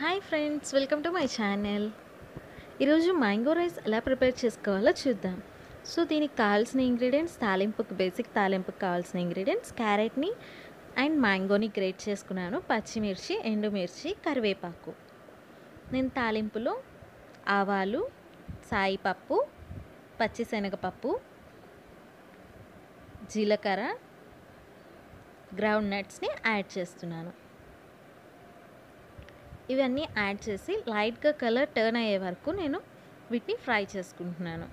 hi friends welcome to my channel ఈరోజు mango rice ఎలా prepare చేసుకోవాలో చూద్దాం సో దీనికి కావాల్సిన ఇంగ్రీడియంట్స్ తాలింపుకి బేసిక్ తాలింపుకి కావాల్సిన ఇంగ్రీడియంట్స్ క్యారెట్ని అండ్ మ్యాంగోని గ్రేట్ చేసుకున్నాను పచ్చిమిర్చి ఎండుమిర్చి కరివేపాకు నేను తాలింపులో ఆవాలు సాయిపప్పు పచ్చిశనగపప్పు జీలకర్ర గ్రౌండ్ నట్స్ని యాడ్ చేస్తున్నాను ఇవన్నీ యాడ్ చేసి లైట్గా కలర్ టర్న్ అయ్యే వరకు నేను వీటిని ఫ్రై చేసుకుంటున్నాను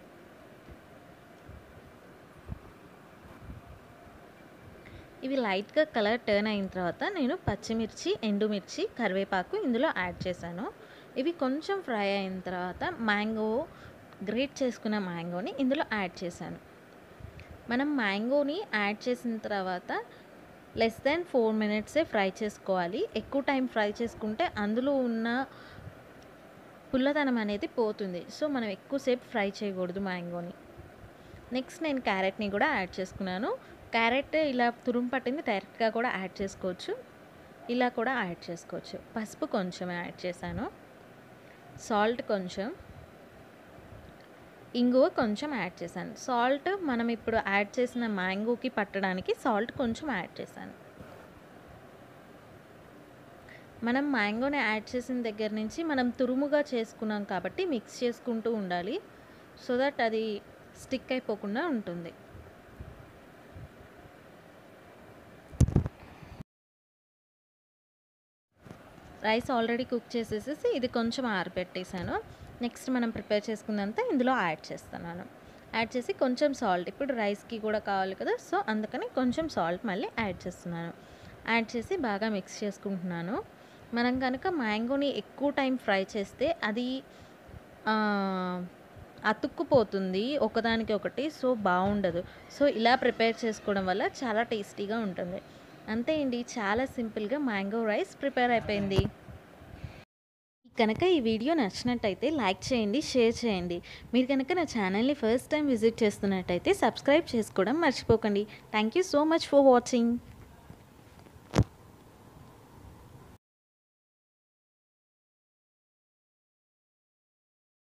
ఇవి లైట్గా కలర్ టర్న్ అయిన తర్వాత నేను పచ్చిమిర్చి ఎండుమిర్చి కరివేపాకు ఇందులో యాడ్ చేశాను ఇవి కొంచెం ఫ్రై అయిన తర్వాత మ్యాంగో గ్రేట్ చేసుకున్న మ్యాంగోని ఇందులో యాడ్ చేశాను మనం మ్యాంగోని యాడ్ చేసిన తర్వాత లెస్ దాన్ ఫోర్ మినిట్సే ఫ్రై చేసుకోవాలి ఎక్కువ టైం ఫ్రై చేసుకుంటే అందులో ఉన్న పుల్లదనం అనేది పోతుంది సో మనం ఎక్కువసేపు ఫ్రై చేయకూడదు మ్యాంగోని నెక్స్ట్ నేను క్యారెట్ని కూడా యాడ్ చేసుకున్నాను క్యారెట్ ఇలా తురుము పట్టింది డైరెక్ట్గా కూడా యాడ్ చేసుకోవచ్చు ఇలా కూడా యాడ్ చేసుకోవచ్చు పసుపు కొంచెం యాడ్ చేశాను సాల్ట్ కొంచెం ఇంగువ కొంచెం యాడ్ చేశాను సాల్ట్ మనం ఇప్పుడు యాడ్ చేసిన మ్యాంగోకి పట్టడానికి సాల్ట్ కొంచెం యాడ్ చేశాను మనం మ్యాంగోని యాడ్ చేసిన దగ్గర నుంచి మనం తురుముగా చేసుకున్నాం కాబట్టి మిక్స్ చేసుకుంటూ ఉండాలి సో దట్ అది స్టిక్ అయిపోకుండా ఉంటుంది రైస్ ఆల్రెడీ కుక్ చేసేసేసి ఇది కొంచెం ఆరబెట్టేసాను నెక్స్ట్ మనం ప్రిపేర్ చేసుకుందంతా ఇందులో యాడ్ చేస్తున్నాను యాడ్ చేసి కొంచెం సాల్ట్ ఇప్పుడు రైస్కి కూడా కావాలి కదా సో అందుకని కొంచెం సాల్ట్ మళ్ళీ యాడ్ చేస్తున్నాను యాడ్ చేసి బాగా మిక్స్ చేసుకుంటున్నాను మనం కనుక మ్యాంగోని ఎక్కువ టైం ఫ్రై చేస్తే అది అతుక్కుపోతుంది ఒకదానికి ఒకటి సో బాగుండదు సో ఇలా ప్రిపేర్ చేసుకోవడం వల్ల చాలా టేస్టీగా ఉంటుంది అంతే అండి చాలా సింపుల్గా మ్యాంగో రైస్ ప్రిపేర్ అయిపోయింది కనుక ఈ వీడియో నచ్చినట్టయితే లైక్ చేయండి షేర్ చేయండి మీరు కనుక నా ఛానల్ని ఫస్ట్ టైం విజిట్ చేస్తున్నట్టయితే సబ్స్క్రైబ్ చేసుకోవడం మర్చిపోకండి thank you so much for watching